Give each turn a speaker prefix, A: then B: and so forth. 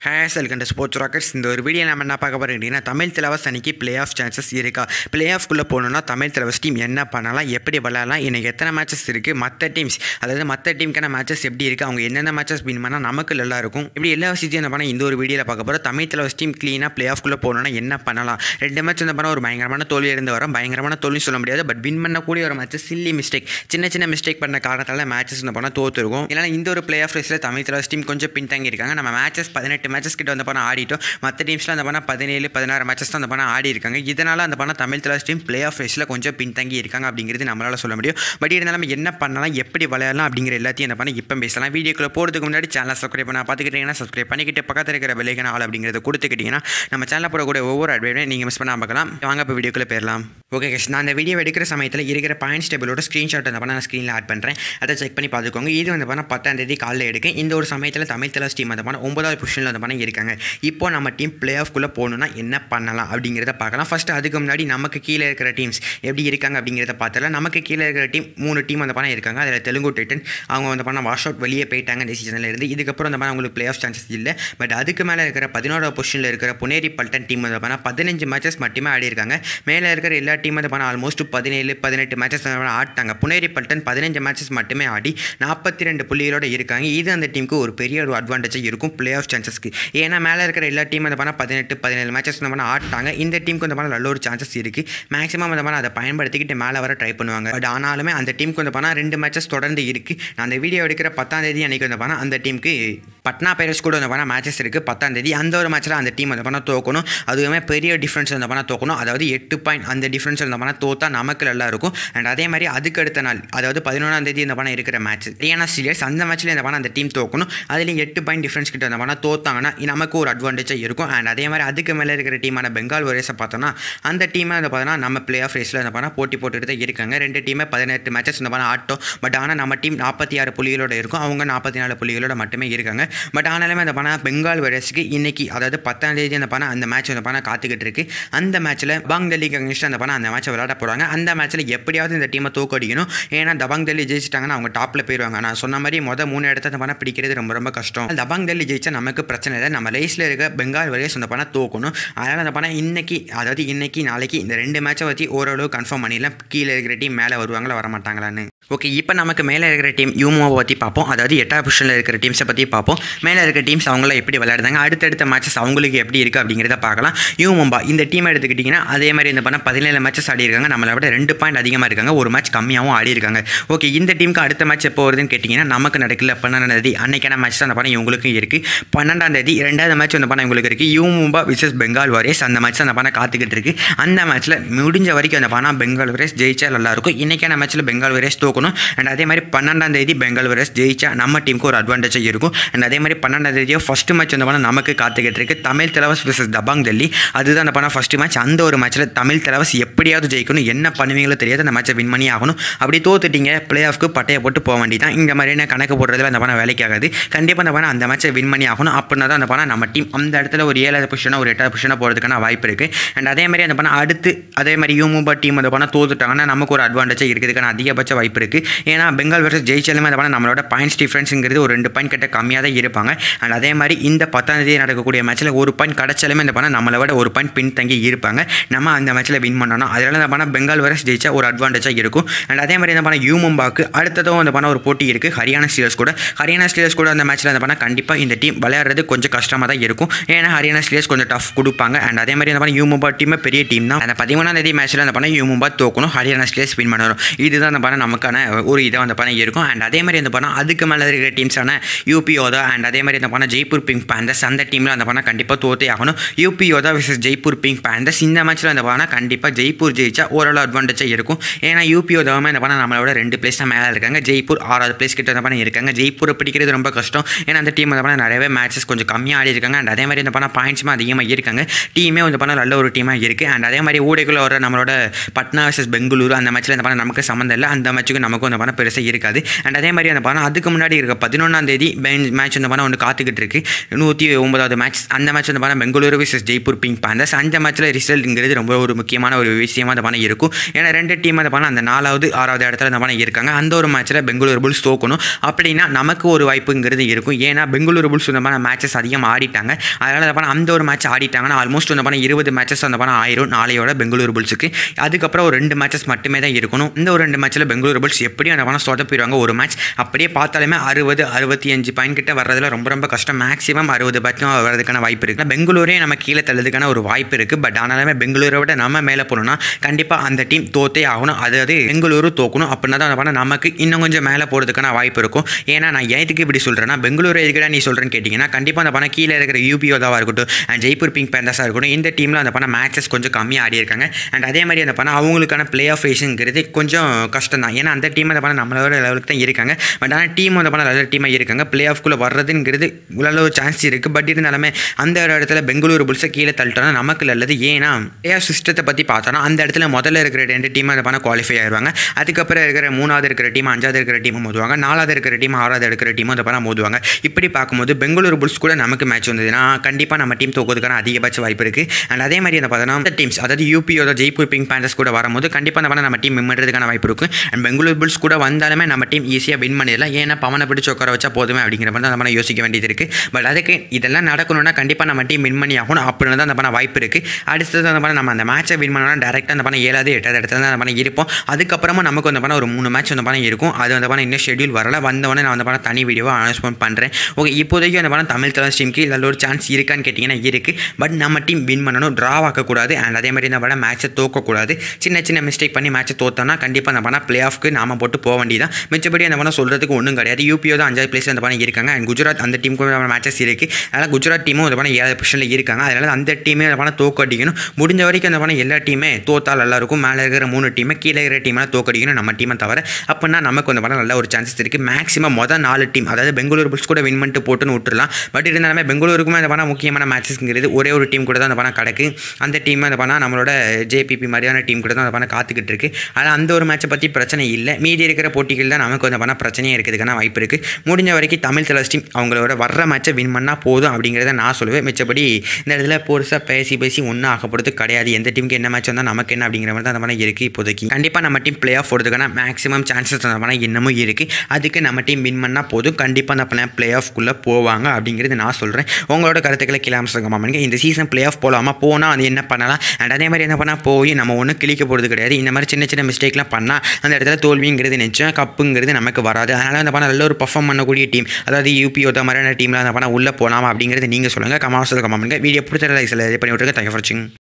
A: hazel கண்ட sports rockets இந்த ஒரு வீடியோ நம்ம என்ன பார்க்க போகிறோம் அப்படின்னா தமிழ் தலைவஸ் அன்னைக்கு ப்ளே ஆஃப் சான்சஸ் இருக்கா ப்ளே ஆஃப்குள்ளே போகணுன்னா தமிழ் தலைவஸ் டீம் என்ன பண்ணலாம் எப்படி விளையாடலாம் இன்னைக்கு எத்தனை மேட்சஸ் இருக்குது மற்ற டீம்ஸ் அதாவது மற்ற டீமுக்கான மேட்சஸ் எப்படி இருக்குது அவங்க என்னென்ன மேட்சஸ் வின் பண்ணால் நமக்கு நல்லா இருக்கும் இப்படி எல்லா விஷயத்தையும் என்ன பண்ணால் இந்த ஒரு வீடியோவில் பார்க்க போகிறோம் தமிழ் தலைவஸ் டீம் க்ளீனாக ப்ளே ஆஃப்குள்ளே போகணுன்னா என்ன பண்ணலாம் ரெண்டு மேட்ச் வந்து பண்ணால் ஒரு பயங்கரமான தோல்வி இருந்து வரோம் பயங்கரமான தோல்வி சொல்ல முடியாது பட் வின் பண்ணக்கூடிய ஒரு மேட்ச் சில்லி மிஸ்டேக் சின்ன சின்ன மிஸ்டேக் பண்ண காரணத்தால் மேட்சஸ் வந்து பண்ணால் தோற்றுருக்கும் இல்லைனா இந்த ஒரு ப்ளே ஆஃப் ரேஸில் தமிழ் தலைவஸ் டீம் கொஞ்சம் பின்தங்கி இருக்காங்க நம்ம மேட்சஸ் பதினெட்டு மேட்சஸ் கிட்ட வந்து பண்ணால் ஆடிட்டோம் மற்ற டீம்ஸ்லாம் அந்த பண்ணால் பதினேழு பதினாறு மேட்சஸ் தான் அந்த பண்ணால் ஆடி இருக்காங்க இதனால் அந்த பண்ணால் Tamil Thalaivas team play off ரேஸில் கொஞ்சம் பின்தங்கி இருக்காங்க அப்படிங்கிறது நம்மளால் சொல்ல முடியும் பட் இருந்தாலும் நம்ம என்ன பண்ணலாம் எப்படி விளையாடலாம் அப்படிங்கிற எல்லாத்தையும் அந்த பண்ண இப்போ பேசலாம் வீடியோக்குள்ள போகிறதுக்கு முன்னாடி சேனலை சப்ஸ்கிரைப் பண்ண பார்த்துக்கிட்டீங்கன்னா சப்ஸ்கிரைப் பண்ணிக்கிட்டு பக்கத்தில் இருக்கிற விலைக்கான ஆள் அப்படிங்கிறத கொடுத்துக்கிட்டிங்கன்னா நம்ம சேனலில் போடக்கூடிய ஒவ்வொரு அட்வைமே நீங்கள் மிஸ் பண்ணாமல் பார்க்கலாம் வாங்க இப்போ வீடியோக்குள்ளே போயிடலாம் ஓகே கேஷ் நான் அந்த வீடியோ எடுக்கிற சமயத்தில் இருக்கிற பாயிண்ட்ஸ் டேபிளோட ஸ்க்ரீன்ஷாட் அந்த பண்ண நான் ஸ்க்ரீனில் ஆட் பண்ணுறேன் அதை செக் பண்ணி பார்த்துக்கோங்க இது வந்து பண்ணால் பத்தாம் தேதி காலையில் எடுக்க இந்த ஒரு சமயத்தில் தமிழ் தலைவஸ் டீம் அந்த பண்ண ஒன்பதாவது பொசிஷனில் அந்த பண்ண இருக்காங்க இப்போ நம்ம டீம் ப்ளே ஆஃப்குள்ளே போகணுன்னா என்ன பண்ணலாம் அப்படிங்கிறத பார்க்கலாம் ஃபஸ்ட்டு அதுக்கு முன்னாடி நமக்கு கீழே இருக்கிற டீம்ஸ் எப்படி இருக்காங்க அப்படிங்கிறத பார்த்துலாம் நமக்கு கீழே இருக்கிற டீம் மூணு டீம் அந்த பண்ண இருக்காங்க அதில் தெலுங்கு டைட்டன் அவங்க வந்து பண்ண வாஷ் அவுட் வெளியே போயிட்டாங்க இந்த சீசனில் இருந்து இதுக்கப்புறம் அந்த பண்ண அவங்களுக்கு ப்ளே ஆஃப் சான்சஸ் இல்லை பட் அதுக்கு மேலே இருக்கிற பதினோராவது பொசிஷனில் இருக்கிற புனேரி பல்டன் டீம் வந்து பண்ணால் பதினஞ்சு மேட்சஸ் மட்டுமே ஆடி இருக்காங்க மேலே இருக்கிற எல்லா டீம் வந்து பண்ண ஆல்மோஸ்ட் பதினேழு பதினெட்டு மேட்சஸ் ஆடிட்டாங்க புனேரி பல்டன் பதினஞ்சு மேட்சஸ் மட்டுமே ஆடி நாற்பத்தி ரெண்டு புள்ளிகளோட இருக்காங்க இது அந்த டீமுக்கு ஒரு பெரிய ஒரு அட்வான்டேஜாக இருக்கும் ப்ளே ஆஃப் சான்சஸ்க்கு ஏன்னா மேலே இருக்கிற எல்லா டீம் வந்து பண்ணால் பதினெட்டு பதினேழு மேட்சஸ் வந்து பண்ண ஆட்டாங்க இந்த டீமுக்கு வந்து பண்ணால் நல்ல ஒரு சான்சஸ் இருக்குது மேக்ஸிமம் வந்து பண்ணால் அதை பயன்படுத்திக்கிட்டு மேலே வர ட்ரை பண்ணுவாங்க பட் ஆனாலுமே அந்த டீமுக்கு வந்து பண்ணால் ரெண்டு மேட்சஸ் தொடர்ந்து இருக்குது நான் அந்த வீடியோ எடுக்கிற பத்தாம் தேதி அன்றைக்கி வந்து பண்ணால் அந்த டீமுக்கு பட்னா பைரஸ் கூட வந்து பண்ணால் மேட்சஸ் இருக்குது பத்தாம் தேதி அந்த ஒரு மேட்ச்சில் அந்த டீம் வந்து பண்ணால் தோக்கணும் அதுவுமே பெரிய டிஃப்ரென்ஸ் வந்து பண்ணால் தோக்கணும் அதாவது எட்டு பாயிண்ட் அந்த டிஃப்ரென்ஸ் வந்து பண்ணால் தோத்தா நமக்கு நல்லா இருக்கும் அண்ட் அதே மாதிரி அதுக்கு அடுத்த நாள் அதாவது பதினொன்றாம் தேதி இந்த பணம் இருக்கிற மேட்ச் ரியானா ஸ்டீலியர்ஸ் அந்த மேட்ச்சில் இந்த பணம் அந்த டீம் தோக்கணும் அதுலேயும் எட்டு பாயிண்ட் டிஃப்ரென்ஸ் கிட்ட அந்த பணம் தோத்தாங்கன்னா நமக்கு ஒரு அட்வான்டேஜாக இருக்கும் அண்ட் அதே மாதிரி அதுக்கு மேலே இருக்கிற டீமான பெங்கால் ஒரேஸை பார்த்தோன்னா அந்த டீமை வந்து பார்த்தோன்னா நம்ம பிளே ஆஃப் ரேஸில் அந்த பணம் போட்டி போட்டுட்டு தான் இருக்காங்க ரெண்டு டீமே பதினெட்டு மேட்சஸ் இந்த பணம் ஆட்டோம் பட் ஆனால் நம்ம டீம் நாற்பத்தி ஆறு புள்ளிகளோட இருக்கும் அவங்க நாற்பத்தி நாலு புள்ளிகளோட மட்டுமே இருக்காங்க பட் ஆனாலுமே அந்த பணம் பெங்கால் வெரஸ்க்கு இன்னைக்கு அதாவது பத்தாம் தேதி அந்த பணம் அந்த மேட்ச் அந்த பணம் காத்துக்கிட்டு இருக்கு அந்த மேட்ச்சில் பாங் டெல்லிக்கு அகேன்ஸ்ட் அந்த பணம் அந்த மேட்ச்சை விளையாட போகிறாங்க அந்த மேட்ச்சில் எப்படியாவது இந்த டீமை தோக்கடிக்கணும் ஏன்னா தபாங் டெல்லி ஜெயிச்சிட்டாங்கன்னா அவங்க டாப்பில் போயிடுவாங்க நான் சொன்ன மாதிரி மொதல் மூணு இடத்த அந்த பணம் பிடிக்கிறது ரொம்ப ரொம்ப கஷ்டம் தபாங் டெல்லி ஜெயிச்சா நமக்கு பிரச்சனை இல்லை நம்ம ரேஸில் இருக்க பெங்கால் வரையும் அந்த பணம் தோக்கணும் அதனால் அந்த பணம் இன்னைக்கு அதாவது இன்னைக்கு நாளைக்கு இந்த ரெண்டு மேட்சை வச்சு ஓரளவு கன்ஃபார்ம் பண்ணிடலாம் கீழே இருக்கிற டீம் மேலே வருவாங்களா வர மாட்டாங்களான்னு ஓகே இப்போ நமக்கு மேலே இருக்கிற டீம் யூமோவை பற்றி பார்ப்போம் அதாவது எட்டாவது பொசிஷனில் இருக்கிற டீம்ஸை பற்றி பார்ப்போம் மேலே இருக்கிற டீம்ஸ் அவங்களாம் எப்படி விளையாடுறாங்க அடுத்தடுத்த மேட்சஸ் அவங்களுக்கு எப்படி இருக்குது அப்படிங்கிறத பார்க்கலாம் யூமும்பா இந்த டீம் எடுத்துக்கிட்டிங்கன்னா அதே மாதிரி இந்த பண்ண பதினேழு மேட்சஸ் ஆடி இருக்காங்க நம்மளை விட ரெண்டு பாயிண்ட் அதிகமாக இருக்காங்க ஒரு மேட்ச் கம்மியாகவும் ஆடி இருக்காங்க ஓகே இந்த டீமுக்கு அடுத்த மேட்ச் எப்போ வருதுன்னு கேட்டிங்கன்னா நமக்கு நடக்கல பன்னெண்டாம் தேதி அன்னைக்கான மேட்ச் தான் அந்த பணம் இவங்களுக்கும் இருக்குது பன்னெண்டாம் தேதி ரெண்டாவது மேட்ச் அந்த பணம் இவங்களுக்கு இருக்குது யூமும்பா விசஸ் பெங்கால் வாரியர்ஸ் அந்த மேட்ச் அந்த பணம் காத்துக்கிட்டு இருக்கு அந்த மேட்ச்சில் முடிஞ்ச வரைக்கும் அந்த பணம் பெங்கால் வாரியர்ஸ் ஜெயிச்சா நல்லாயிருக்கும் இன்றைக்கான மேட்ச்சில் பெங்கால் வாரியர்ஸ் தோக்கணும் அண்ட் அதே மாதிரி பன்னெண்டாம் தேதி பெங்கால் வாரியர்ஸ் ஜெயிச்சா நம்ம டீமுக்கு ஒரு அட்வான்டேஜாக இருக்கும் அண்ட் அதே மாதிரி பன்னெண்டாம் தேதியோ ஃபஸ்ட் மேட்ச் அந்த பணம் நமக்கு காத்துக்கிட்டு இருக்கு தமிழ் தலைவஸ் விசஸ் தபாங் டெல்லி அதுதான் அந்த பணம் ஃபஸ்ட்டு மேட்ச் அந்த ஒரு மேட்ச்சில் தமிழ் தலைவஸ் எப்படியாவது ஜெயிக்கணும் என்ன பண்ணுவீங்களோ தெரியாது அந்த மேட்ச்சை வின் பண்ணி ஆகணும் அப்படி தோத்துட்டீங்க பிளே ஆஃப்க்கு பட்டையை போட்டு போக வேண்டியதான் இந்த மாதிரியான கணக்கு போடுறதுல அந்த பணம் வேலைக்கு ஆகாது கண்டிப்பாக அந்த பணம் அந்த மேட்ச்சை வின் பண்ணி ஆகணும் அப்படின்னா தான் அந்த பணம் நம்ம டீம் அந்த இடத்துல ஒரு ஏழாவது பொசிஷனாக ஒரு எட்டாவது பொசிஷனாக போகிறதுக்கான வாய்ப்பு இருக்குது அண்ட் அதே மாதிரி அந்த பணம் அடுத்து அதே மாதிரி யூமுபா டீம் அந்த பணம் தோத்துட்டாங்கன்னா நமக்கு ஒரு அட்வான்டேஜாக இருக்கிறதுக்கான அதிகபட்ச வாய்ப்பு இருக்குது ஏன்னா பெங்கால் வர்சஸ் ஜெயிச்சாலுமே அந்த பணம் நம்மளோட பாயிண்ட்ஸ் டிஃப்ரென்ஸுங்கிறது ஒரு ரெண்டு பாயிண்ட் கிட்ட கம்மியாக தான் இருப்பாங்க அண்ட் அதே மாதிரி இந்த பத்தாம் தேதி நடக்கக்கூடிய மேட்ச்சில் ஒரு பாயிண்ட் கிடச்சாலுமே இந்த பணம் நம்மளை விட ஒரு பாயிண்ட் பின் தங்கி இருப்பாங்க நம்ம அந்த மேட்ச்சில் வின் பண்ணணும் அதனால இந்த பணம் பெங்கால் வர்சஸ் ஜெயிச்சா ஒரு அட்வான்டேஜாக இருக்கும் அண்ட் அதே மாதிரி இந்த பணம் யூமும்பாக்கு அடுத்ததும் அந்த பணம் ஒரு போட்டி இருக்குது ஹரியானா ஸ்டீலர்ஸ் கூட ஹரியானா ஸ்டீலர்ஸ் கூட அந்த மேட்ச்சில் அந்த பணம் கண்டிப்பாக இந்த டீம் விளையாடுறது கொஞ்சம் கஷ்டமாக தான் இருக்கும் ஏன்னா ஹரியானா ஸ்டீலர்ஸ் கொஞ்சம் டஃப் கொடுப்பாங்க அண்ட் அதே மாதிரி அந்த பணம் யூமும்பா டீமே பெரிய டீம் தான் அந்த பதிமூணாம் தேதி மேட்ச்சில் அந்த பணம் யூமும்பா தோக்கணும் ஹரியானா ஸ்டீலர்ஸ் வின் பண்ணணும் இதுதான் அந்த பணம் நமக்கான ஒரு இதாக அந்த பணம் இருக்கும் அண்ட் அதே மாதிரி அந்த பணம் அதுக்கு மேலே இருக்கிற டீம்ஸான யூபி யோதா அண்ட் அதே மாதிரி அந்த பணம் ஜெய்ப்பூர் பிங்க் பேந்தர்ஸ் அந்த டீமில் அந்த பணம் கண்டிப்பாக தோத்தே ஆகணும் UP Yoddha vs Jaipur pink panthers இந்த மேட்ச்சில் அந்த பணம் கண்டிப்பாக ஜெய்ப்பூர் ஜெயிச்சா ஓரளவு அட்வான்டேஜாக இருக்கும் ஏன்னா யூபி யோதாவுமே அந்த பணம் நம்மளோட ரெண்டு பிளேஸ் தான் மேலே இருக்காங்க ஜெய்ப்பூர் ஆறாவது பிளேஸ் கிட்ட அந்த பணம் இருக்காங்க ஜெய்ப்பூரை பிடிக்கிறது ரொம்ப கஷ்டம் ஏன்னா அந்த டீம் அந்த பணம் நிறையவே மேட்சஸ் கொஞ்சம் கம்மியாக ஆடி இருக்காங்க அண்ட் அதே மாதிரி அந்த பணம் பாயிண்ட்ஸுமே அதிகமாக இருக்காங்க டீமே வந்து பணம் நல்ல ஒரு டீமாக இருக்குது அண்ட் அதே மாதிரி ஊடைக்குள்ள வர நம்மளோட பட்னா வர்சஸ் பெங்களூரு அந்த மேட்ச்சில் அந்த பணம் நமக்கு சம்மந்தம் இல்லை அந்த மேட்ச்சுக்கு நமக்கும் அந்த பணம் பெருசாக இருக்காது அண்ட் அதே மாதிரி அந்த பணம் அதுக்கு முன்னாடி இருக்க பதினொன்றாம் தேதி மேட்ச் அந்த பணம் ஒன்று காத்துக்கிட்டு இருக்கு நூற்றி ஒன்பதாவது மேட்ச் அந்த மேட்ச் அந்த பணம் Bengaluru vs Jaipur pink panthers அந்த மேட்ச்சில் ரிசல்ட்ங்கிறது ரொம்ப ஒரு முக்கியமான ஒரு விஷயமா அந்த பணம் இருக்கும் ஏன்னா ரெண்டு டீம் அந்த பணம் அந்த நாலாவது ஆறாவது இடத்துல அந்த பணம் இருக்காங்க அந்த ஒரு மேட்ச்சில் பெங்களூரு புல்ஸ் தோக்கணும் அப்படின்னா நமக்கு ஒரு வாய்ப்புங்கிறது இருக்கும் ஏன்னா பெங்களூரு புல்ஸ் இந்த மாதிரி மேட்சஸ் மேட்சஸ் அதிகமாக ஆடிட்டாங்க அதனால் வந்து பார்த்தா அந்த ஒரு மேட்ச் ஆடிட்டாங்கன்னா ஆல்மோஸ்ட் வந்து பார்த்தா இருபது மேட்சஸ் வந்து பார்த்தா ஆயிரும் நாளையோட பெங்களூரு புல்ஸுக்கு அதுக்கப்புறம் ஒரு ரெண்டு மேட்சஸ் மட்டுமே தான் இருக்கணும் இந்த ஒரு ரெண்டு மேட்ச்சில் பெங்களூரு புல்ஸ் எப்படியும் அந்த பணம் சொதப்பிடுவாங்க ஒரு மேட்ச் அப்படியே பார்த்தாலுமே அறுபது அறுபத்தி அஞ்சு பாயிண்ட் கிட்ட வர்றதுல ரொம்ப ரொம்ப கஷ்டம் மேக்ஸிமம் அறுபது பட்சம் வர்றதுக்கான வாய்ப்பு இருக்குது பெங்களூரே நம்ம கீழே தள்ளதுக்கான ஒரு வாய்ப்பு இருக்குது பட் ஆனாலுமே பெங்களூரை விட நம்ம மேலே போகணும்னா கண்டிப்பாக அந்த டீம் தோத்தே ஆகணும் அதாவது பெங்களூரு தோக்கணும் அப்படின்னா தான் பண்ண நமக்கு இன்னும் கொஞ்சம் மேலே போகிறதுக்கான வாய்ப்பு இருக்கும் ஏன்னா நான் எதுக்கு இப்படி சொல்கிறேன்னா பெங்களூரு எதுக்குடா நீ சொல்கிறேன்னு கேட்டிங்கன்னா கண்டிப்பாக அந்த பணம் கீழே இருக்கிற யூபிஓதாவாக இருக்கட்டும் அண்ட் ஜெய்ப்பூர் பிங்க் பேந்தர்ஸாக இருக்கட்டும் இந்த டீமில் அந்த பணம் மேட்சஸ் கொஞ்சம் கம்மியாக ஆடி இருக்காங்க அண்ட் அதே மாதிரி அந்த பணம் அவங்களுக்கான பிளே ஆஃப் ரேஸுங்கிறது கொஞ்சம் கஷ்டம் தான் ஏன்னா அந்த டீம் அந்த பணம் நம்மளோட லெவலுக்கு தான் இருக்காங்க பட் ஆனால் டீம் அந்த பணம் நல்ல டீமாக இருக்காங்க பிளே ஆஃப்குள்ளே வர்றதுங்கிறது உள்ள ஒரு சான்ஸ் இருக்குது பட் இருந்தாலுமே அந்த ஒரு இடத்துல பெங்களூரு புல்ஸை கீழே தள்ளிட்டோம்னா நமக்கு நல்லது ஏன்னா பிளே ஆஃப் சிஸ்டத்தை பற்றி பார்த்தோன்னா அந்த இடத்துல முதல்ல இருக்கிற ரெண்டு டீம் அந்த பணம் குவாலிஃபை ஆயிடுவாங்க அதுக்கப்புறம் இருக்கிற மூணாவது இருக்கிற டீம் அஞ்சாவது இருக்கிற டீம் மோதுவாங்க நாலாவது இருக்கிற டீம் ஆறாவது இருக்கிற டீம் அந்த பணம் மோதுவாங்க இப்படி பார்க்கும்போது பெங்களூரு புல்ஸ் கூட நமக்கு மேட்ச் வந்ததுன்னா கண்டிப்பாக நம்ம டீம் தோக்கிறதுக்கான அதிகபட்ச வாய்ப்பு இருக்குது அண்ட் அதே மாதிரி அந்த பார்த்தோன்னா அந்த டீம்ஸ் அதாவது யூபியோட ஜெய்ப்பூர் பிங்க் பேண்டர்ஸ் கூட வரும்போது கண்டிப்பாக அந்த பணம் நம்ம டீம் வின் பண்ணுறதுக்கான வாய்ப்பு இருக்கும் அண்ட் பெங்களூர் புல்ஸ் கூட வந்தாலுமே நம்ம டீம் ஈஸியாக வின் பண்ணிடலாம் ஏன்னா பவனை பிடிச்சி உட்கார வச்சா போதுமே அப்படிங்கிற மாதிரி தான் நம்ம யோசிக்க வேண்டியது இருக்குது பட் அதுக்கு இதெல்லாம் நடக்கணும்னா கண்டிப்பாக நம்ம டீம் வின் பண்ணி ஆகணும் அப்படின்னு தான் அந்த பணம் வாய்ப்பு இருக்குது அடுத்தது அந்த பணம் நம்ம அந்த மேட்சை வின் பண்ணோம்னா டேரெக்டாக அந்த பணம் ஏழாவது எட்டாவது இடத்துல தான் அந்த பணம் இருப்போம் அதுக்கப்புறமா நமக்கு அந்த பணம் ஒரு மூணு மேட்ச் அந்த பணம் இருக்கும் அது அந்த பணம் இன்னும் ஷெடியூல் வரல வந்தவொடனே நான் அந்த பணம் தனி வீடியோவை அனௌன்ஸ்மெண்ட் பண்ணுறேன் ஓகே இப்போதைக்கு அந்த பணம் தமிழ் தலைவர் டீமுக்கு இதில் ஒரு சான்ஸ் இருக்கான்னு கேட்டிங்கன்னா இருக்குது பட் நம்ம டீம் வின் பண்ணணும் ட்ரா ஆக்கக்கூடாது அண்ட் அதே மாதிரி இந்த படம் மேட்ச்சை தோக்கக்கூடாது சின்ன சின்ன மிஸ்டேக் பண்ணி மேட்ச்சை தோத்தோன்னா கண்டிப்பாக அந்த பணம் பிளே ஆஃப்க்கு நாம போட்டு போக வேண்டியதான் மிச்சப்படி அந்த பணம் சொல்கிறதுக்கு ஒன்றும் கிடையாது யூபிஓ தான் அஞ்சாவது பிளேஸ் அந்த பணம் இருக்காங்க அண்ட் குஜராத் அந்த டீமுக்கு மேட்சஸ் இருக்குது அதனால் குஜராத் டீமும் அந்த பணம் ஏழாவது பொசிஷனில் இருக்காங்க அதனால் அந்த டீமே அந்த பணம் தோக்கடிக்கணும் முடிஞ்ச வரைக்கும் அந்த பணம் எல்லா டீமே தோத்தால் நல்லா இருக்கும் மேலே இருக்கிற மூணு டீமை கீழே இருக்கிற டீமெல்லாம் தோக்கடிக்கணும் நம்ம டீமை தவிர அப்படின்னா நமக்கு அந்த பணம் நல்ல ஒரு சான்சஸ் இருக்குது மேக்ஸிமம் மொதல் நாலு டீம் அதாவது பெங்களூர் புல்ஸ் கூட வின் பண்ணிட்டு போட்டுன்னு விட்டுறலாம் பட் இருந்தாலுமே பெங்களூருக்குமே அந்த பணம் முக்கியமான மேட்சஸ்ங்கிறது ஒரே ஒரு டீம் கூட தான் அந்த பணம் கிடக்கு அந்த டீம் அந்த பணம் நம்மளோட ஜேபிபி மாதிரியான டீம் கூட தான் அந்த பணம் காத்துக்கிட்டு இருக்கு ஆனால் அந்த ஒரு மேட்சை பற்றி பிரச்சனை இல்லை மீதி இருக்கிற போட்டிகள் தான் நமக்கு அந்த பணம் பிரச்சனையே இருக்கிறதுக்கான வாய்ப்பு இருக்குது முடிஞ்ச வரைக்கும் தமிழ் தலைவர் டீம் அவங்களோட வர்ற மேட்சை வின் பண்ணால் போதும் அப்படிங்கிறத நான் சொல்லுவேன் மிச்சப்படி இந்த இடத்துல பெருசாக பேசி பேசி ஒன்றும் ஆகப்படுறது கிடையாது எந்த டீமுக்கு என்ன மேட்ச் வந்தால் நமக்கு என்ன அப்படிங்கிற மாதிரி தான் அந்த பணம் இருக்குது இப்போதைக்கு கண்டிப்பாக நம்ம டீம் பிளே ஆஃப் போகிறதுக்கான மேக்ஸிமம் சான்சஸ் அந்த பணம் இன்னமும் இருக்குது அதுக்கு நம்ம டீம் வின் பண்ணால் போதும் கண்டிப்பாக அந்த பணம் பிளே ஆஃப்குள்ளே போவாங்க அப்படிங்கிறது நான் சொல்கிறேன் உங்களோட கருத்துக்களை கிளாம்சங்கம்மா பண்ணுங்க இந்த சீசன் பிளே ஆஃப் போகலாமா போனால் அது என்ன பண்ணலாம் அண்ட் அதே மாதிரி என்ன பண்ணால் போய் நம்ம ஒன்றும் கிளிக்க போகிறது கிடையாது இந்த மாதிரி சின்ன சின்ன மிஸ்டேக்லாம் பண்ணால் அந்த இடத்துல தோல்விங்கிறது நிச்சயம் கப்புங்கிறது நமக்கு வராது அதனால் அந்த பணம் நல்ல ஒரு பர்ஃபார்ம் பண்ணக்கூடிய டீம் அதாவது யூபி ஒத்த மாதிரியான டீமில் அந்த பணம் உள்ளே போகலாமா அப்படிங்கிறது நீங்கள் சொல்லுங்கள் கமாசல் கமெண்ட் பண்ணுங்க வீடியோ பிடிச்ச லைக் பண்ணி விட்டுருங்க தேங்க் ஃபார் வாட்சிங்